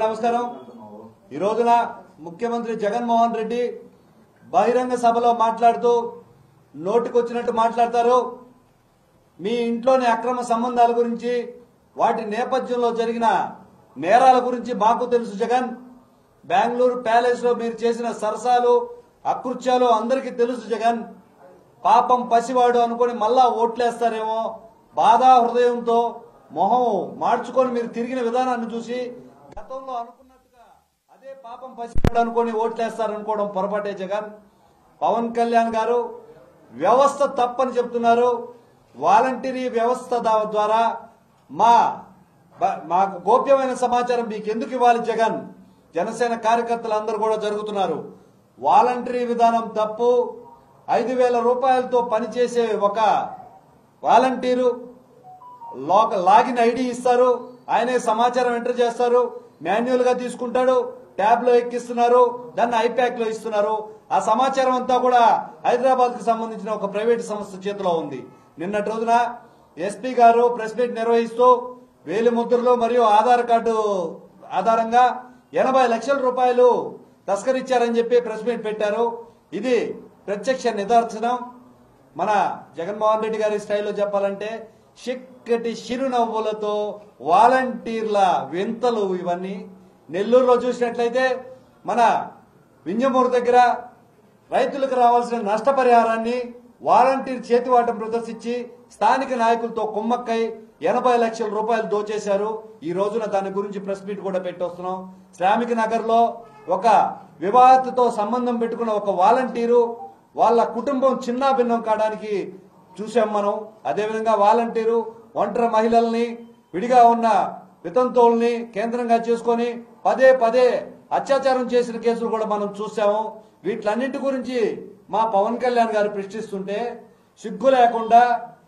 నమస్కారం ఈ రోజున ముఖ్యమంత్రి జగన్మోహన్ రెడ్డి బహిరంగ సభలో మాట్లాడుతూ నోటికొచ్చినట్టు మాట్లాడతారు మీ ఇంట్లోని అక్రమ సంబంధాల గురించి వాటి నేపథ్యంలో జరిగిన నేరాల గురించి మాకు తెలుసు జగన్ బెంగళూరు ప్యాలెస్ లో మీరు చేసిన సరసాలు అకృత్యాలు అందరికీ తెలుసు జగన్ పాపం పసివాడు అనుకొని మళ్ళా ఓట్లేస్తారేమో బాధా హృదయంతో మొహం మార్చుకొని మీరు తిరిగిన విధానాన్ని చూసి గతంలో అనుకున్నట్టుగా అదే పాపం పసివాడు అనుకొని ఓట్లేస్తారనుకోవడం పొరపాటే జగన్ పవన్ కళ్యాణ్ గారు వ్యవస్థ తప్పని చెప్తున్నారు వాలంటీరీ వ్యవస్థ దా- ద్వారా మా బ- మాకు గోప్యమైన సమాచారం మీకు ఎందుకు ఇవ్వాలి జగన్ జనసేన కార్యకర్తలు అందరూ కూడా జరుగుతున్నారు వాలంటరీ విధానం తప్పు ఐదు వేల రూపాయలతో పనిచేసే ఒక వాలంటీరు లోక లాగిన్ ఐడి ఇస్తారు ఆయనే సమాచారం ఎంటర్ చేస్తారు మాన్యువల్ గా తీసుకుంటాడు ట్యాబ్ లో ఎక్కిస్తున్నారు దాన్ని ఐప్యాక్ లో ఇస్తున్నారు ఆ సమాచారం అంతా కూడా హైదరాబాద్ కు సంబంధించిన ఒక ప్రైవేట్ సంస్థ చేతిలో ఉంది నిన్నటి రోజున ఎస్పీ గారు ప్రెస్ మీట్ నిర్వహిస్తూ వేలి ముద్రలు మరియు ఆధార్ కార్డు ఆధారంగా ఎనభై లక్షల రూపాయలు తస్కరించారని చెప్పి ప్రెస్ మీట్ పెట్టారు ఇది ప్రత్యక్ష నిదర్శనం మన జగన్మోహన్ రెడ్డి గారి స్టైల్లో చెప్పాలంటే చిక్కటి చిరునవ్వులతో వాలంటీర్ల వింతలు ఇవన్నీ నెల్లూరులో చూసినట్లయితే మన వింజమూరు దగ్గర రైతులకు రావాల్సిన నష్టపరిహారాన్ని వాలంటీర్ చేతివాటం ప్రదర్శించి స్థానిక నాయకులతో కుమ్మక్కై ఎనభై లక్షల రూపాయలు దోచేశారు ఈ రోజున దాని గురించి ప్రెస్ మీట్ కూడా పెట్టొస్తున్నాం శ్రామిక నగర్ లో ఒక వివాహతతో సంబంధం పెట్టుకున్న ఒక వాలంటీరు వాళ్ళ కుటుంబం చిన్న భిన్నం కావడానికి చూసాం మనం అదేవిధంగా వాలంటీరు ఒంటరి మహిళల్ని విడిగా ఉన్న వితంతువుల్ని కేంద్రంగా చేసుకొని పదే పదే అత్యాచారం చేసిన కేసులు కూడా మనం చూసాము వీటిలన్నింటి గురించి మా పవన్ కళ్యాణ్ గారు ప్రశ్నిస్తుంటే సిగ్గు లేకుండా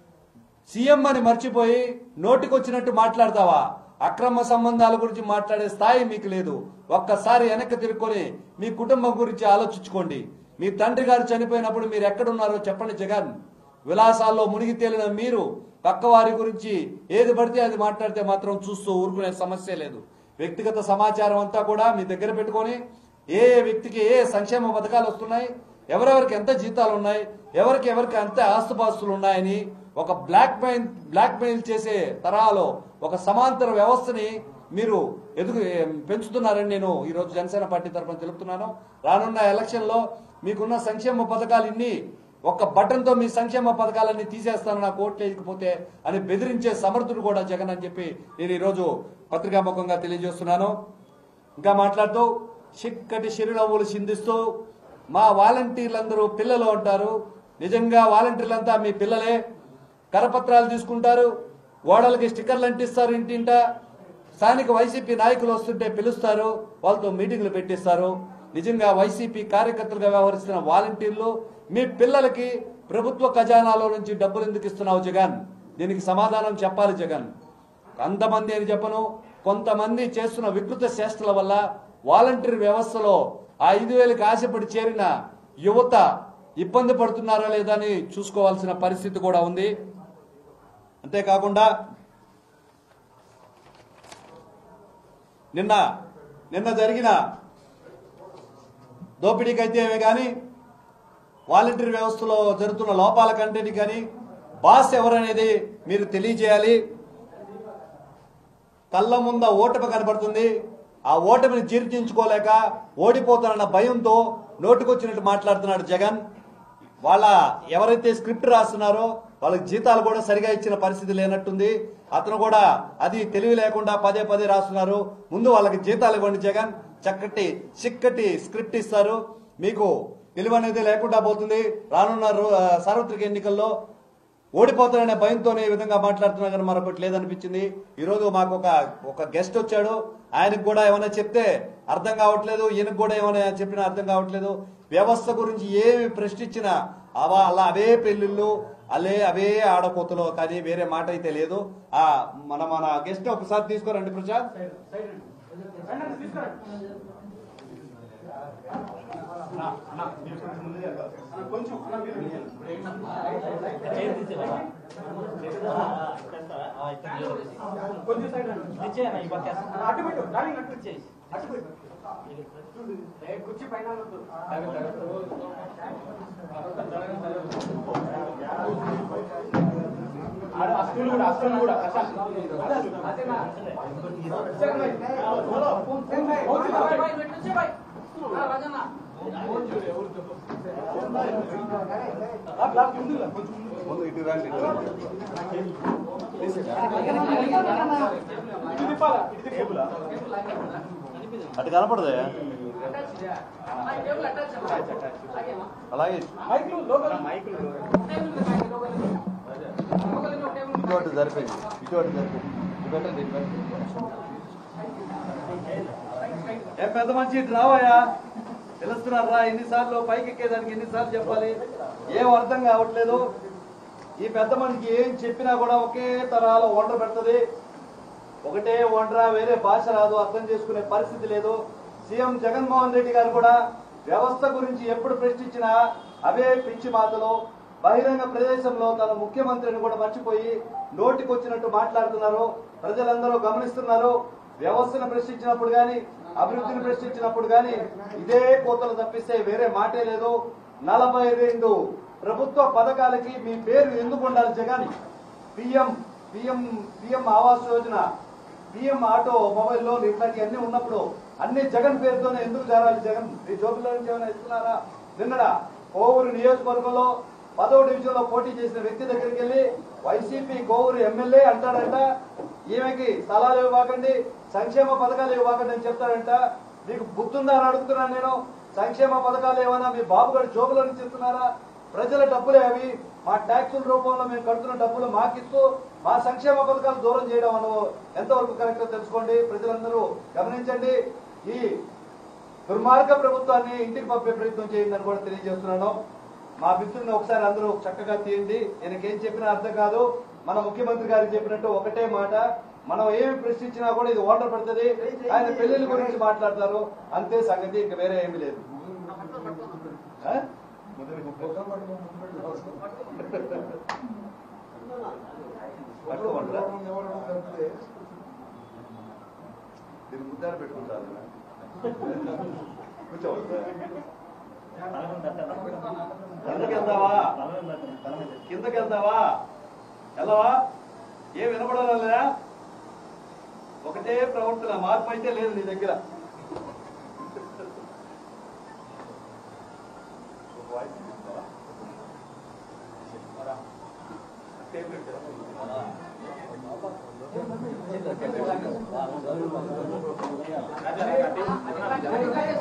సీఎం అని మర్చిపోయి నోటికొచ్చినట్టు మాట్లాడతావా అక్రమ సంబంధాల గురించి మాట్లాడే స్థాయి మీకు లేదు ఒక్కసారి వెనక్కి తిరుక్కొని మీ కుటుంబం గురించి ఆలోచించుకోండి మీ తండ్రి గారు చనిపోయినప్పుడు మీరు ఎక్కడున్నారో చెప్పండి జగన్ విలాసాల్లో మునిగి తేలిన మీరు పక్కవారి గురించి ఏది పడితే అది మాట్లాడితే మాత్రం చూస్తూ ఊరుకునే సమస్య లేదు వ్యక్తిగత సమాచారం అంతా కూడా మీ దగ్గర పెట్టుకొని ఏ ఏ వ్యక్తికి ఏ సంక్షేమ పథకాలు వస్తున్నాయి ఎవరెవరికి ఎంత జీతాలు ఉన్నాయి ఎవరికి ఎవరికి ఎంత ఆస్తుపాస్తులు ఉన్నాయని ఒక బ్లాక్ మెయిల్ బ్లాక్ మెయిల్ చేసే తరహాలో ఒక సమాంతర వ్యవస్థని మీరు ఎదుగు పెంచుతున్నారని నేను ఈ రోజు జనసేన పార్టీ తరఫున తెలుపుతున్నాను రానున్న ఎలక్షన్ లో మీకున్న సంక్షేమ పథకాలు ఇన్ని ఒక్క బటన్ తో మీ సంక్షేమ పథకాలన్నీ తీసేస్తాను నాకు ఓట్లు వేయకపోతే అని బెదిరించే సమర్థుడు కూడా జగన్ అని చెప్పి నేను ఈ రోజు పత్రికాముఖంగా తెలియజేస్తున్నాను ఇంకా మాట్లాడుతూ చిక్కటి చిరునవ్వులు చిందిస్తూ మా వాలంటీర్లందరూ పిల్లలు అంటారు నిజంగా వాలంటీర్లంతా మీ పిల్లలే కరపత్రాలు తీసుకుంటారు గోడలకి స్టిక్కర్లు అంటిస్తారు ఇంటింట స్థానిక వైసీపీ నాయకులు వస్తుంటే పిలుస్తారు వాళ్ళతో మీటింగ్లు పెట్టిస్తారు నిజంగా వైసీపీ కార్యకర్తలుగా వ్యవహరిస్తున్న వాలంటీర్లు మీ పిల్లలకి ప్రభుత్వ ఖజానాలో నుంచి డబ్బులు ఎందుకు ఇస్తున్నావు జగన్ దీనికి సమాధానం చెప్పాలి జగన్ అంతమంది అని చెప్పను కొంతమంది చేస్తున్న వికృత చేష్టల వల్ల వాలంటీర్ వ్యవస్థలో ఆ ఐదు వేలకు ఆశపడి చేరిన యువత ఇబ్బంది పడుతున్నారా లేదా అని చూసుకోవాల్సిన పరిస్థితి కూడా ఉంది అంతేకాకుండా నిన్న నిన్న జరిగిన దోపిడీకైతే ఏమే కానీ వాలంటీర్ వ్యవస్థలో జరుగుతున్న లోపాల కంటేని కానీ బాస్ ఎవరనేది మీరు తెలియజేయాలి కళ్ళ ముంద ఓటమి కనబడుతుంది ఆ ఓటమిని జీర్ణించుకోలేక ఓడిపోతానన్న భయంతో నోటికొచ్చినట్టు మాట్లాడుతున్నాడు జగన్ వాళ్ళ ఎవరైతే స్క్రిప్ట్ రాస్తున్నారో వాళ్ళకి జీతాలు కూడా సరిగా ఇచ్చిన పరిస్థితి లేనట్టుంది అతను కూడా అది తెలివి లేకుండా పదే పదే రాస్తున్నారు ముందు వాళ్ళకి జీతాలు ఇవ్వండి జగన్ చక్కటి చిక్కటి స్క్రిప్ట్ ఇస్తారు మీకు తెలివి అనేది లేకుండా పోతుంది రానున్న రో- ఆ, సార్వత్రిక ఎన్నికల్లో ఓడిపోతారనే భయంతోనే ఈ విధంగా మాట్లాడుతున్నా కానీ మరొకటి లేదనిపించింది ఈ రోజు మాకు ఒక ఒక గెస్ట్ వచ్చాడు ఆయనకు కూడా ఏమైనా చెప్తే అర్థం కావట్లేదు ఈయనకు కూడా ఏమైనా చెప్పినా అర్థం కావట్లేదు వ్యవస్థ గురించి ఏమి ప్రశ్నించినా అవా అలా అవే పెళ్లిళ్ళు అలే అవే ఆడపోతలు కానీ వేరే మాట అయితే లేదు ఆ మన మన గెస్ట్ ఒకసారి తీసుకోరండి ప్రసాద్ అటు పెట్టు డార్లింగ్ అటు ఇచ్చేసి అటు పెట్టు కుర్చీ పైన వద్దు. ఆడ ఆ స్టూల్ కూడా ఆ స్టూల్ కూడా ప్రశాంత్. అదేనా? Check by. Check by. Check by. Check by. ఆ, రాజన్న. ఆ, గ్లాస్ ముందు రా, కొంచెం ముందు. ఇటు తిప్పాలా? ఇటు తిప్పు. అటు కనపడదే అలాగే మైకులు లోపల ఇటువంటి సరిపోయింది ఇటువంటి సరిపోయింది ఇటు పెట్టండి, ఇటు పెట్టండి. ఏ పెద్ద మంచి ఇటు రావయ్యా తెలుస్తున్నారా ఎన్నిసార్లు పైకి ఎక్కేదానికి ఎన్నిసార్లు చెప్పాలి ఏం అర్థం కావట్లేదు ఈ పెద్ద మనిషికి ఏం చెప్పినా కూడా ఒకే తరాలో వండర్ పెడుతుంది ఒకటే వండరా వేరే భాష రాదు అర్థం చేసుకునే పరిస్థితి లేదు సీఎం జగన్మోహన్ రెడ్డి గారు కూడా వ్యవస్థ గురించి ఎప్పుడు ప్రశ్నించినా అవే పిచ్చి మాటలు బహిరంగ ప్రదేశంలో తన ముఖ్యమంత్రిని కూడా మర్చిపోయి నోటికొచ్చినట్టు మాట్లాడుతున్నారు ప్రజలందరూ గమనిస్తున్నారు వ్యవస్థను ప్రశ్నించినప్పుడు గాని అభివృద్ధిని ప్రశ్నించినప్పుడు గాని ఇదే కోతలు తప్పిస్తే వేరే మాటే లేదు నలభై రెండు ప్రభుత్వ పథకాలకి మీ పేరు ఎందుకు ఉండాలి Jagan PM PM PM Awas Yojana PM automobile loan ఇట్లాంటివన్నీ ఉన్నప్పుడు అన్ని జగన్ పేరుతోనే ఎందుకు చేరాలి జగన్ మీ జోబులో నుంచి ఏమైనా ఇస్తున్నారా నిన్నడా కోవూరు నియోజకవర్గంలో పదవ డివిజన్ లో పోటీ చేసిన వ్యక్తి దగ్గరికి వెళ్ళి వైసీపీ కోవూరు ఎమ్మెల్యే అంటాడంట ఈమెకి స్థలాలు ఇవ్వకండి సంక్షేమ పథకాలు ఇవ్వకండి అని చెప్తాడంట మీకు బుద్ధుందా అని అడుగుతున్నాను నేను సంక్షేమ పథకాలు ఏమైనా మీ బాబు గారి జోబులో నుంచి ఇస్తున్నారా ప్రజల డబ్బులే అవి మా ట్యాక్సుల రూపంలో మేము కడుతున్న డబ్బులు మాకిస్తూ మా సంక్షేమ పథకాలు దూరం చేయడం అను ఎంతవరకు కరెక్టో తెలుసుకోండి ప్రజలందరూ గమనించండి ఈ దుర్మార్గ ప్రభుత్వాన్ని ఇంటికి పంపే ప్రయత్నం చేయండి అని కూడా తెలియజేస్తున్నాను మా మిత్రుని ఒకసారి అందరూ చక్కగా తీయండి ఈయనకేం చెప్పినా అర్థం కాదు మన ముఖ్యమంత్రి గారికి చెప్పినట్టు ఒకటే మాట మనం ఏమి ప్రశ్నించినా కూడా ఇది ఓటర్ పడుతుంది ఆయన పెళ్లిళ్ళ గురించి మాట్లాడతారు అంతే సంగతి ఇంకా వేరే ఏమీ లేదు ఆ? పట్టుకోమంటారా దీన్ని ముద్దారు పెట్టుకుంటారు కూర్చోమంటారా కిందకి వెళ్తావా కిందకి వెళ్తావా వెళ్ళవా ఏం వినపడాలా లేదా ఒకటే ప్రవర్తన మార్పు అయితే లేదు నీ దగ్గర ఒక వాయిస్ తీసుకోవా? టేబుల్ పెట్టారా? రాజన్న,